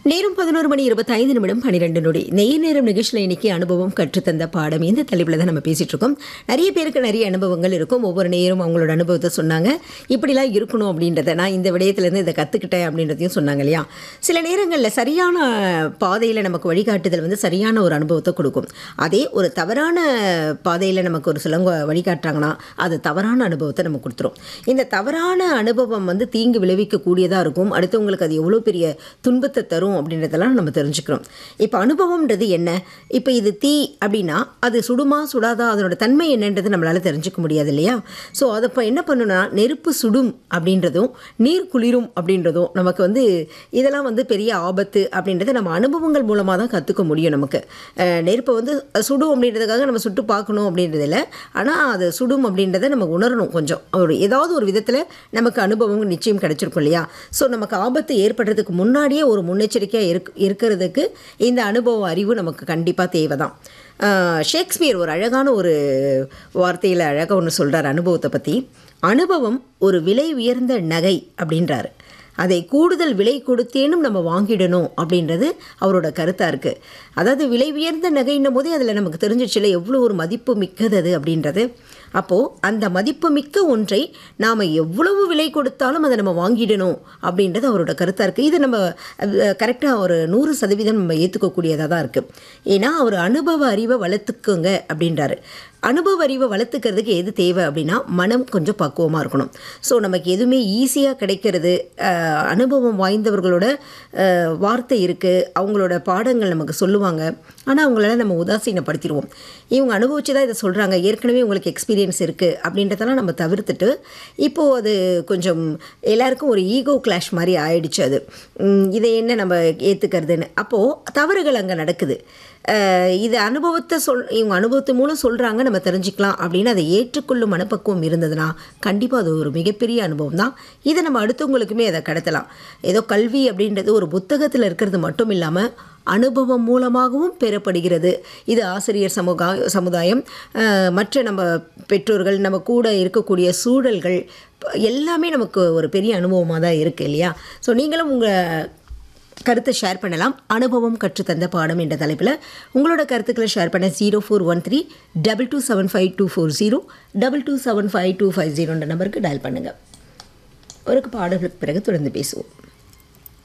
நேரம் பதினோரு மணி இருபத்தைந்து நிமிடம் பன்னிரெண்டு நொடி நெய் நேரம் நிகழ்ச்சியில் இன்னைக்கு அனுபவம் கற்றுத்தந்த பாடம் இந்த தலைப்பில் தான் நம்ம பேசிட்டு இருக்கோம் நிறைய பேருக்கு நிறைய அனுபவங்கள் இருக்கும் ஒவ்வொரு நேரம் அவங்களோட அனுபவத்தை சொன்னாங்க இப்படிலாம் இருக்கணும் அப்படின்றத நான் இந்த விடயத்துலேருந்து இதை கற்றுக்கிட்டேன் அப்படின்றதையும் சொன்னாங்க இல்லையா சில நேரங்களில் சரியான பாதையில் நமக்கு வழிகாட்டுதல் வந்து சரியான ஒரு அனுபவத்தை கொடுக்கும் அதே ஒரு தவறான பாதையில் நமக்கு ஒரு சிலவங்க வழிகாட்டுறாங்கன்னா அது தவறான அனுபவத்தை நம்ம கொடுத்துரும் இந்த தவறான அனுபவம் வந்து தீங்கு விளைவிக்கக்கூடியதாக இருக்கும் அடுத்தவங்களுக்கு அது எவ்வளோ பெரிய துன்பத்தை தரும் அப்படின்றதெல்லாம் நம்ம தெரிஞ்சுக்கிறோம் இப்போ அனுபவம்ன்றது என்ன இப்போ இது தீ அப்படின்னா அது சுடுமா சுடாதா அதனோட தன்மை என்னன்றது நம்மளால் தெரிஞ்சுக்க முடியாது இல்லையா ஸோ அதை இப்போ என்ன பண்ணுன்னா நெருப்பு சுடும் அப்படின்றதும் நீர் குளிரும் அப்படின்றதும் நமக்கு வந்து இதெல்லாம் வந்து பெரிய ஆபத்து அப்படின்றத நம்ம அனுபவங்கள் மூலமாக தான் கற்றுக்க முடியும் நமக்கு அஹ் நெருப்பை வந்து சுடும் அப்படின்றதுக்காக நம்ம சுட்டு பார்க்கணும் அப்படின்றது இல்லை ஆனால் அது சுடும் அப்படின்றத நம்ம உணரணும் கொஞ்சம் ஒரு ஏதாவது ஒரு விதத்தில் நமக்கு அனுபவம் நிச்சயம் கிடைச்சிருக்கும் இல்லையா ஸோ நமக்கு ஆபத்து ஏற்படுறதுக்கு முன்னாடியே ஒரு முன்னெச்சரிக்கையாக இருக் இருக்கிறதுக்கு இந்த அனுபவ அறிவு நமக்கு கண்டிப்பாக தேவை தான் ஷேக்ஸ்பியர் ஒரு அழகான ஒரு வார்த்தையில் அழகாக ஒன்று சொல்கிறார் அனுபவத்தை பற்றி அனுபவம் ஒரு விலை உயர்ந்த நகை அப்படின்றாரு அதை கூடுதல் விலை கொடுத்தேனும் நம்ம வாங்கிடணும் அப்படின்றது அவரோட கருத்தாக இருக்குது அதாவது விலை உயர்ந்த நகைன்னும் போதே அதில் நமக்கு தெரிஞ்சிச்சுல எவ்வளோ ஒரு மதிப்பு மிக்கது அது அப்படின்றது அப்போது அந்த மதிப்பு மிக்க ஒன்றை நாம் எவ்வளவு விலை கொடுத்தாலும் அதை நம்ம வாங்கிடணும் அப்படின்றது அவரோட கருத்தாக இருக்குது இது நம்ம கரெக்டாக ஒரு நூறு சதவீதம் நம்ம ஏற்றுக்கக்கூடியதாக தான் இருக்குது ஏன்னா அவர் அனுபவ அறிவை வளர்த்துக்குங்க அப்படின்றாரு அனுபவ அறிவை வளர்த்துக்கிறதுக்கு எது தேவை அப்படின்னா மனம் கொஞ்சம் பக்குவமாக இருக்கணும் ஸோ நமக்கு எதுவுமே ஈஸியாக கிடைக்கிறது அஹ், அனுபவம் வாய்ந்தவர்களோட அஹ், வார்த்தை இருக்குது அவங்களோட பாடங்கள் நமக்கு சொல்லுவாங்க ஆனால் அவங்களால நம்ம உதாசீனப்படுத்திடுவோம் இவங்க அனுபவிச்சு தான் இதை சொல்கிறாங்க ஏற்கனவே உங்களுக்கு எக்ஸ்பீரியன்ஸ் இருக்குது அப்படின்றதெல்லாம் நம்ம தவிர்த்துட்டு இப்போது அது கொஞ்சம் எல்லாருக்கும் ஒரு ஈகோ கிளாஷ் மாதிரி ஆயிடுச்சு அது உம், இதை என்ன நம்ம ஏற்றுக்கிறதுன்னு அப்போது தவறுகள் அங்கே நடக்குது அஹ், இது அனுபவத்தை சொல் இவங்க அனுபவத்து மூலம் சொல்கிறாங்க நம்ம தெரிஞ்சுக்கலாம் அப்படின்னு அதை ஏற்றுக்கொள்ளும் மனப்பக்குவம் இருந்ததுன்னா கண்டிப்பாக அது ஒரு மிகப்பெரிய அனுபவம் தான் இதை நம்ம அடுத்தவங்களுக்குமே அதை கடத்தலாம் ஏதோ கல்வி அப்படின்றது ஒரு புத்தகத்தில் இருக்கிறது மட்டும் இல்லாமல் அனுபவம் மூலமாகவும் பெறப்படுகிறது இது ஆசிரியர் சமூகா சமுதாயம் அஹ், மற்ற நம்ம பெற்றோர்கள் நம்ம கூட இருக்கக்கூடிய சூழல்கள் எல்லாமே நமக்கு ஒரு பெரிய அனுபவமாக தான் இருக்குது இல்லையா ஸோ நீங்களும் உங்கள் கருத்தை ஷேர் பண்ணலாம் அனுபவம் கற்றுத்தந்த பாடம் என்ற தலைப்பில் உங்களோட கருத்துக்களை ஷேர் பண்ண zero four one three double two seven five two four zero double two seven five two five ஜீரோன்ற நம்பருக்கு டயல் பண்ணுங்கள் ஒரு பாடல்களுக்கு பிறகு தொடர்ந்து பேசுவோம்